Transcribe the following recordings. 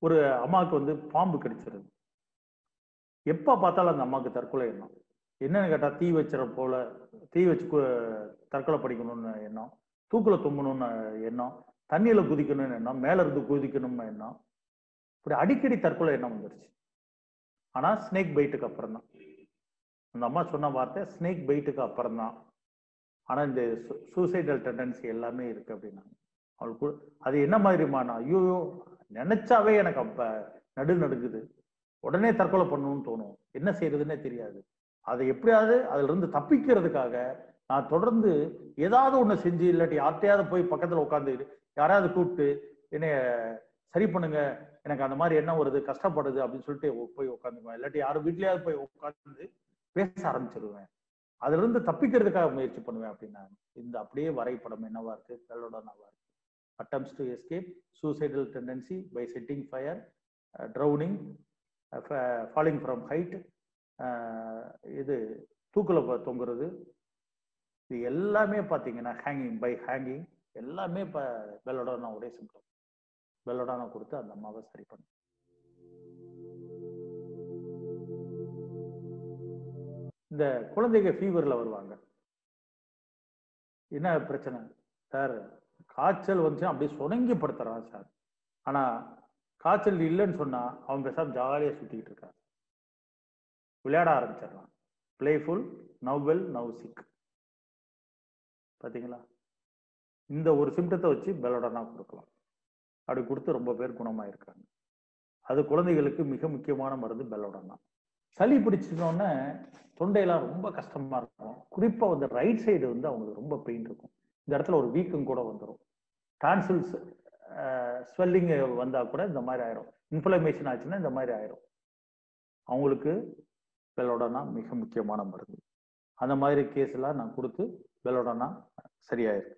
ஒரு அம்மாவுக்கு வந்து பாம்பு கடிச்சிருது எப்ப பார்த்தாலும் அந்த அம்மாவுக்கு தற்கொலை எண்ணம் என்னன்னு கேட்டா தீ வச்சிட போல தீ வச்சு கு- தற்கொலை படிக்கணும்னு எண்ணம் தூக்குல தொங்கணும்னு எண்ணம் தண்ணியில குதிக்கணும்னு எண்ணம் மேல இருந்து குதிக்கணும்னு எண்ணம் இப்படி அடிக்கடி தற்கொலை எண்ணம் வந்துருச்சு ஆனா ஸ்னேக் பைட்டுக்கு அப்புறம் தான் அந்த அம்மா சொன்ன வார்த்தை ஸ்னேக் பைட்டுக்கு அப்புறம் தான் ஆனா இந்த சூசைடல் டெண்டன்சி எல்லாமே இருக்கு அப்படின்னா அவளுக்கு அது என்ன மாதிரிமான ஐயோ நினைச்சாவே எனக்கு அப்ப நடு நடுங்குது உடனே தற்கொலை பண்ணணும்னு தோணும் என்ன செய்யறதுன்னே தெரியாது அதை எப்படியாவது அதுல இருந்து தப்பிக்கிறதுக்காக நான் தொடர்ந்து ஏதாவது ஒண்ணு செஞ்சு இல்லாட்டி யார்கிட்டயாவது போய் பக்கத்துல உட்காந்து யாராவது கூப்பிட்டு என்னைய சரி பண்ணுங்க எனக்கு அந்த மாதிரி என்ன வருது கஷ்டப்படுது அப்படின்னு சொல்லிட்டு உ- போய் உட்காந்துக்குவேன் இல்லாட்டி யாரும் வீட்லயாவது போய் உட்காந்து பேச ஆரம்பிச்சிருவேன் அதுல இருந்து தப்பிக்கிறதுக்காக முயற்சி பண்ணுவேன் அப்படின்னா இந்த அப்படியே வரைபடம் என்னவா இருக்கு கல்லோடனாவா இருக்கு attempts to escape suicidal tendency by setting fire uh, drowning uh, fa- falling from height uh, இது தூக்குல ப- தொங்குறது இது எல்லாமே பார்த்தீங்கன்னா ஹேங்கிங் பை ஹேங்கிங் எல்லாமே இப்போ பெல்லோடானா ஒரே சிம்டம் பெல்லோடானா கொடுத்து அந்த அம்மாவை சரி பண்ணு இந்த குழந்தைங்க ஃபீவர்ல வருவாங்க என்ன பிரச்சனை சார் காய்ச்சல் வந்துச்சுன்னா அப்படியே சுணங்கி படுத்துறான் சார் ஆனா காய்ச்சல் இல்லைன்னு சொன்னா அவன் பேசாம ஜாலியா சுத்திக்கிட்டு இருக்கான் விளையாட ஆரம்பிச்சிடறான் பிளேஃபுல் நவ்வெல் நவ் சிக் பாத்தீங்களா இந்த ஒரு சிம்டத்தை வச்சு பெலோடனா கொடுக்கலாம் அப்படி கொடுத்து ரொம்ப பேர் குணமாயிருக்காங்க அது குழந்தைகளுக்கு மிக முக்கியமான மருந்து பெலோடனா சளி பிடிச்சினோடனே தொண்டையெல்லாம் ரொம்ப கஷ்டமா இருக்கும் குறிப்பா வந்து ரைட் சைடு வந்து அவங்களுக்கு ரொம்ப பெயின் இருக்கும் இந்த இடத்துல ஒரு வீக்கம் கூட வந்துடும் டான்சில்ஸ் ஸ்வெல்லிங் வந்தா கூட இந்த மாதிரி ஆயிரும் இன்ஃப்ளமேஷன் ஆச்சுன்னா இந்த மாதிரி ஆயிரும் அவங்களுக்கு பெலோடனா மிக முக்கியமான மருந்து அந்த மாதிரி கேஸ் எல்லாம் நான் கொடுத்து பெலோடனா சரியாயிருக்கு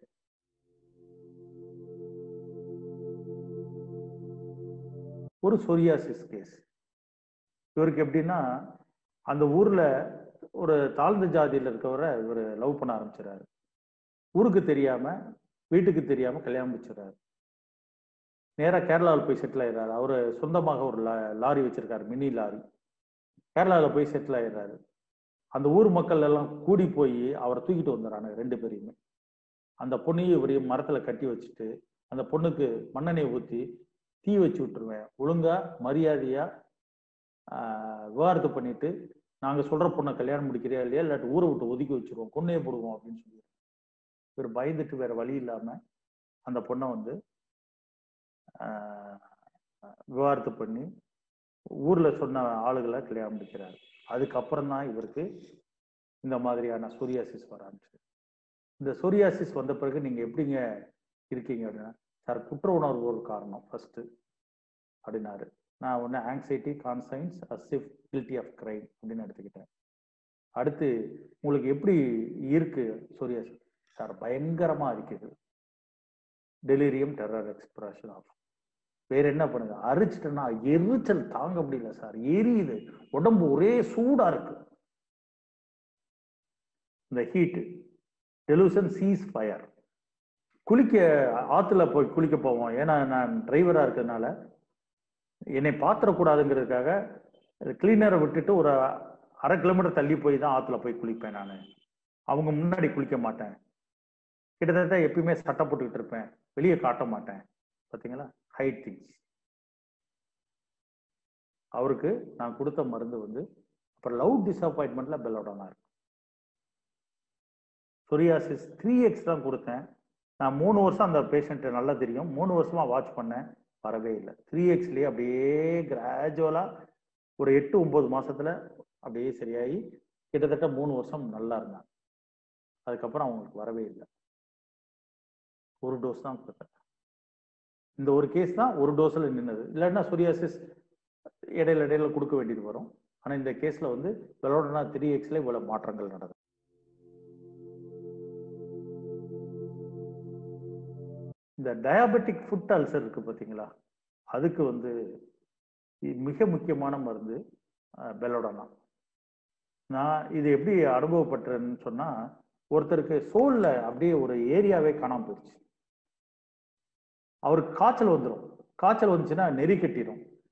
ஒரு சொரியாசிஸ் கேஸ் இவருக்கு எப்படின்னா அந்த ஊர்ல ஒரு தாழ்ந்த ஜாதியில இருக்கவரை இவர் லவ் பண்ண ஆரம்பிச்சிடறாரு ஊருக்கு தெரியாம வீட்டுக்கு தெரியாம கல்யாணம் முடிச்சிடறாரு நேரா கேரளாவில் போய் செட்டில் ஆயிடுறாரு அவரு சொந்தமாக ஒரு லா- லாரி வச்சிருக்காரு மினி லாரி கேரளாவில் போய் செட்டில் ஆயிடுறாரு அந்த ஊர் மக்கள் எல்லாம் கூடி போய் அவரை தூக்கிட்டு வந்துடுறாங்க ரெண்டு பேரையுமே அந்த பொண்ணையும் இவரையும் மரத்துல கட்டி வச்சுட்டு அந்த பொண்ணுக்கு மண்ணெண்ணெய் ஊத்தி தீ வச்சு விட்டுருவேன் ஒழுங்கா மரியாதையா ஆஹ், விவாகரத்து பண்ணிட்டு நாங்க சொல்ற பொண்ணை கல்யாணம் முடிக்கிறியா இல்லையா இல்லாட்டி ஊரை விட்டு ஒதுக்கி வச்சிருவோம் கொன்னையே போடுவோம் அப்படின்னு சொல்லி இவர் பயந்துட்டு வேற வழி இல்லாம அந்த பொண்ணை வந்து ஆஹ், விவாகரத்து பண்ணி ஊர்ல சொன்ன ஆளுகளை கல்யாணம் முடிக்கிறார் அதுக்கப்புறம் தான் இவருக்கு இந்த மாதிரியான சோரியாசிஸ் வர ஆரம்பிச்சு இந்த சோரியாசிஸ் வந்த பிறகு நீங்க எப்படிங்க இருக்கீங்க அப்படின்னா சார் குற்ற உணர்வு ஒரு காரணம் ஃபர்ஸ்ட் அப்படின்னாரு நான் ஒன்று anxiety conscience as if guilty of crime அப்படின்னு எடுத்துக்கிட்டேன் அடுத்து உங்களுக்கு எப்படி இருக்கு சோரியாசிஸ் சார் பயங்கரமா இருக்குது டெலிரியம் டெரர் எக்ஸ்பிரஷன் ஆஃப் வேற என்ன பண்ணுங்க அரிச்சிட்டேன்னா எரிச்சல் தாங்க முடியல சார் எரியுது உடம்பு ஒரே சூடா இருக்கு இந்த ஹீட் டெலூசன் சீஸ் ஃபயர் குளிக்க ஆத்துல போய் குளிக்க போவோம் ஏன்னா நான் டிரைவரா இருக்கிறதுனால என்னை பாத்திரக்கூடாதுங்கிறதுக்காக கிளீனரை விட்டுட்டு ஒரு அரை கிலோமீட்டர் தள்ளி போய் தான் ஆத்துல போய் குளிப்பேன் நான் அவங்க முன்னாடி குளிக்க மாட்டேன் கிட்டத்தட்ட எப்பயுமே சட்டை போட்டுக்கிட்டு இருப்பேன் வெளியே காட்ட மாட்டேன் பாத்தீங்களா ஹைட் திங்ஸ் அவருக்கு நான் கொடுத்த மருந்து வந்து அப்புறம் லவ் டிசப்பாயின்மெண்ட்ல பெல்லோடனா இருக்கு சொரியாசிஸ் த்ரீ எக்ஸ் தான் கொடுத்தேன் நான் மூணு வருஷம் அந்த பேஷண்ட்டை நல்லா தெரியும் மூணு வருஷமா வாட்ச் பண்ணேன் வரவே இல்லை த்ரீ எக்ஸ்லயே அப்படியே கிராஜுவலா ஒரு எட்டு ஒன்பது மாசத்துல அப்படியே சரியாகி கிட்டத்தட்ட மூணு வருஷம் நல்லா இருந்தாங்க அதுக்கப்புறம் அவங்களுக்கு வரவே இல்லை ஒரு டோஸ் தான் கொடுத்தேன் இந்த ஒரு கேஸ் தான் ஒரு டோஸ்ல நின்னது இல்லைன்னா சொரியாசிஸ் இடையில இடையில கொடுக்க வேண்டியது வரும் ஆனா இந்த கேஸ்ல வந்து வெலோடனா த்ரீ எக்ஸ்ல இவ்வளவு மாற்றங்கள் நடக்கும் இந்த டயாபெட்டிக் ஃபுட் அல்சர் இருக்கு பாத்தீங்களா அதுக்கு வந்து இ- மிக முக்கியமான மருந்து பெலோடனா நான் இது எப்படி அனுபவப்பட்டேன்னு சொன்னா ஒருத்தருக்கு சோல்ல அப்படியே ஒரு ஏரியாவே காணாம போயிடுச்சு அவருக்கு காய்ச்சல் வந்துடும் காய்ச்சல் வந்துச்சுன்னா நெறி கட்டிடும்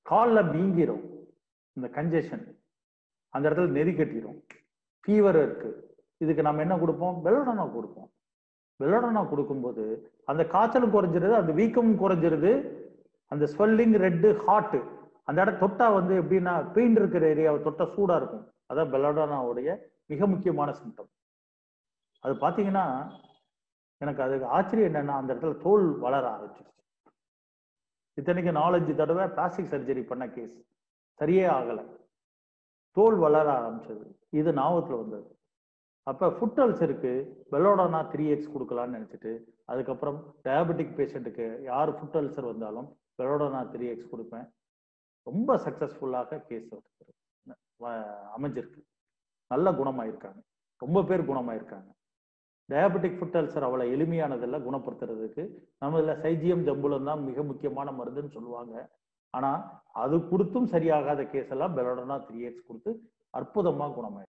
காலில் வீங்கிரும் இந்த கன்ஜெஷன் அந்த இடத்துல நெறி கட்டிடும் ஃபீவர் இருக்கு இதுக்கு நம்ம என்ன கொடுப்போம் பெலோடனா கொடுப்போம் பெலோடனா கொடுக்கும்போது அந்த காய்ச்சலும் குறைஞ்சிருது அந்த வீக்கமும் குறைஞ்சிருது அந்த ஸ்வெல்லிங் ரெட்டு ஹாட்டு அந்த இடம் தொட்டா வந்து எப்படின்னா பெயின் இருக்கிற ஏரியாவை தொட்டா சூடா இருக்கும் அதான் பெலோடனாவுடைய மிக முக்கியமான சிம்டம் அது பார்த்தீங்கன்னா எனக்கு அதுக்கு ஆச்சரியம் என்னன்னா அந்த இடத்துல தோல் வளர ஆரம்பிச்சிருச்சு இத்தனைக்கு நாலஞ்சு தடவை பிளாஸ்டிக் சர்ஜரி பண்ண கேஸ் சரியே ஆகலை தோல் வளர ஆரம்பிச்சது இது ஞாபகத்தில் வந்தது அப்போ ஃபுட் அல்சருக்கு பெலோடானா த்ரீ எக்ஸ் கொடுக்கலான்னு நினச்சிட்டு அதுக்கப்புறம் டயபெட்டிக் பேஷண்ட்டுக்கு யார் ஃபுட் அல்சர் வந்தாலும் பெலோடானா த்ரீ எக்ஸ் கொடுப்பேன் ரொம்ப சக்ஸஸ்ஃபுல்லாக கேஸ் அமைஞ்சிருக்கு நல்ல குணமாயிருக்காங்க ரொம்ப பேர் குணமாயிருக்காங்க டயபெட்டிக் ஃபுட் அல்சர் அவ்வளோ எளிமையானதில்ல குணப்படுத்துறதுக்கு நம்ம இதில் சைஜியம் ஜம்புலம் தான் மிக முக்கியமான மருந்துன்னு சொல்லுவாங்க ஆனால் அது கொடுத்தும் சரியாகாத கேஸ் எல்லாம் பெலோடனா த்ரீ எக்ஸ் கொடுத்து அற்புதமாக குணமாயிடும்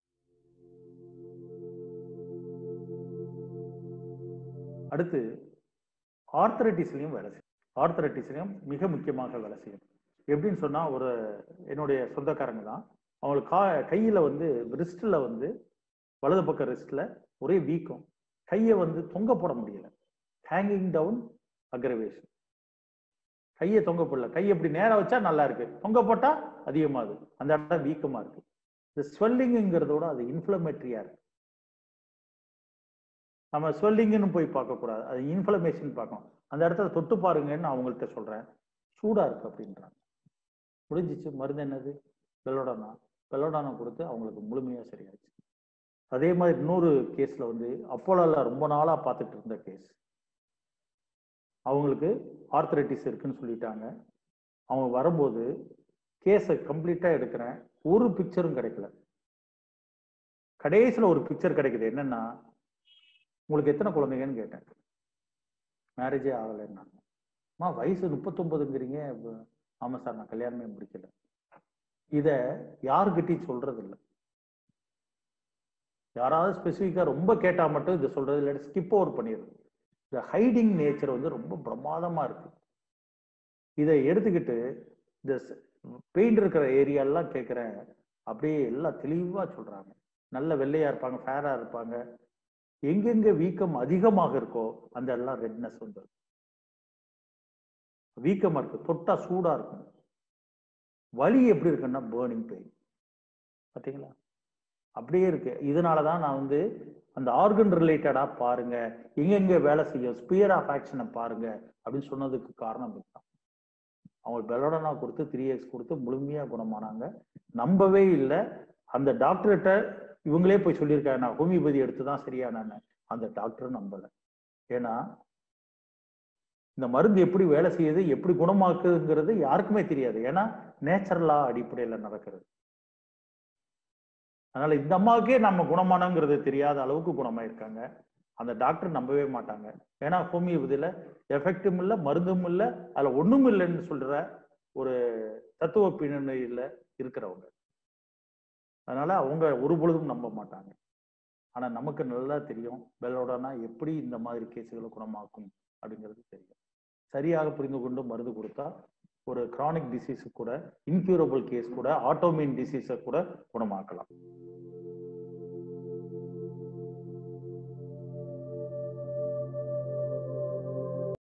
அடுத்து ஆர்த்தரைட்டிஸ்லையும் வேலை செய்யும் ஆர்த்தரைட்டிஸ்லையும் மிக முக்கியமாக வேலை செய்யும் எப்படின்னு சொன்னால் ஒரு என்னுடைய சொந்தக்காரங்க தான் அவங்களுக்கு கா கையில் வந்து ரிஸ்டில் வந்து வலது பக்க ரிஸ்டில் ஒரே வீக்கம் கையை வந்து தொங்க போட முடியல ஹேங்கிங் டவுன் அக்ரவேஷன் கையை தொங்க போடல கை எப்படி நேரம் வச்சா நல்லா இருக்கு தொங்க போட்டா அதிகமாகுது அந்த இடம் வீக்கமா இருக்கு இந்த ஸ்வெல்லிங்கிறதோட அது இன்ஃபிளமேட்டரியா இருக்கு நம்ம ஸ்வெல்லிங்னு போய் பார்க்கக்கூடாது அது இன்ஃபிளமேஷன் பார்க்கணும் அந்த இடத்துல தொட்டு பாருங்கன்னு அவங்கள்ட்ட சொல்றேன் சூடா இருக்கு அப்படின்றாங்க முடிஞ்சிச்சு மருந்து என்னது பெலோடானா பெலோடானா கொடுத்து அவங்களுக்கு முழுமையா சரியாச்சு அதே மாதிரி இன்னொரு கேஸ்ல வந்து அப்போலோல ரொம்ப நாளா பார்த்துட்டு இருந்த கேஸ் அவங்களுக்கு ஆர்த்தரைட்டிஸ் இருக்குன்னு சொல்லிட்டாங்க அவங்க வரும்போது கேஸை கம்ப்ளீட்டா எடுக்கிறேன் ஒரு பிக்சரும் கிடைக்கல கடைசியில் ஒரு பிக்சர் கிடைக்குது என்னன்னா உங்களுக்கு எத்தனை குழந்தைங்கன்னு கேட்டேன் மேரேஜே ஆகலைன்னாங்க அம்மா வயசு முப்பத்தொன்பதுங்கிறீங்க ஆமா சார் நான் கல்யாணமே முடிக்கல இத யாருக்கிட்டையும் சொல்றது இல்லை யாராவது ஸ்பெசிஃபிக்கா ரொம்ப கேட்டா மட்டும் இதை சொல்றது இல்லாட்டி ஸ்கிப் ஓவர் பண்ணிடுறது இந்த ஹைடிங் நேச்சர் வந்து ரொம்ப பிரமாதமா இருக்கு இதை எடுத்துக்கிட்டு இந்த பெயிண்ட் இருக்கிற ஏரியாலாம் கேட்குறேன் அப்படியே எல்லாம் தெளிவா சொல்றாங்க நல்ல வெள்ளையா இருப்பாங்க ஃபேரா இருப்பாங்க எங்கெங்க வீக்கம் அதிகமாக இருக்கோ அந்த எல்லாம் ரெட்னஸ் வந்து வீக்கமா இருக்கு தொட்டா சூடா இருக்கும் வலி எப்படி இருக்குன்னா பேர்னிங் பெயின் பார்த்தீங்களா அப்படியே இருக்கு இதனாலதான் நான் வந்து அந்த ஆர்கன் ரிலேட்டடா பாருங்க எங்கெங்க வேலை செய்யும் ஸ்பியர் ஆஃப் ஆக்ஷனை பாருங்க அப்படின்னு சொன்னதுக்கு காரணம் இதுதான் அவங்க பெலோடனா கொடுத்து த்ரீ எக்ஸ் கொடுத்து முழுமையா குணமானாங்க நம்பவே இல்லை அந்த டாக்டர்கிட்ட இவங்களே போய் சொல்லியிருக்காங்க நான் ஹோமியோபதி எடுத்து தான் சரியானான்னு அந்த டாக்டர் நம்பல ஏன்னா இந்த மருந்து எப்படி வேலை செய்யுது எப்படி குணமாக்குதுங்கிறது யாருக்குமே தெரியாது ஏன்னா நேச்சுரலா அடிப்படையில நடக்கிறது அதனால இந்த அம்மாவுக்கே நம்ம குணமானங்கிறது தெரியாத அளவுக்கு குணமாயிருக்காங்க அந்த டாக்டர் நம்பவே மாட்டாங்க ஏன்னா ஹோமியோபதியில எஃபெக்டும் இல்லை மருந்தும் இல்லை அதுல ஒண்ணும் இல்லைன்னு சொல்ற ஒரு தத்துவ பின்னணியில இருக்கிறவங்க அதனால அவங்க ஒரு பொழுதும் நம்ப மாட்டாங்க ஆனா நமக்கு நல்லா தெரியும் பெல்லோடனா எப்படி இந்த மாதிரி கேஸுகளை குணமாக்கும் அப்படிங்கிறது தெரியும் சரியாக புரிந்து கொண்டு மருந்து கொடுத்தா ஒரு கிரானிக் டிசீஸ் கூட இன்க்யூரபிள் கேஸ் கூட ஆட்டோமின் டிசீஸை கூட குணமாக்கலாம்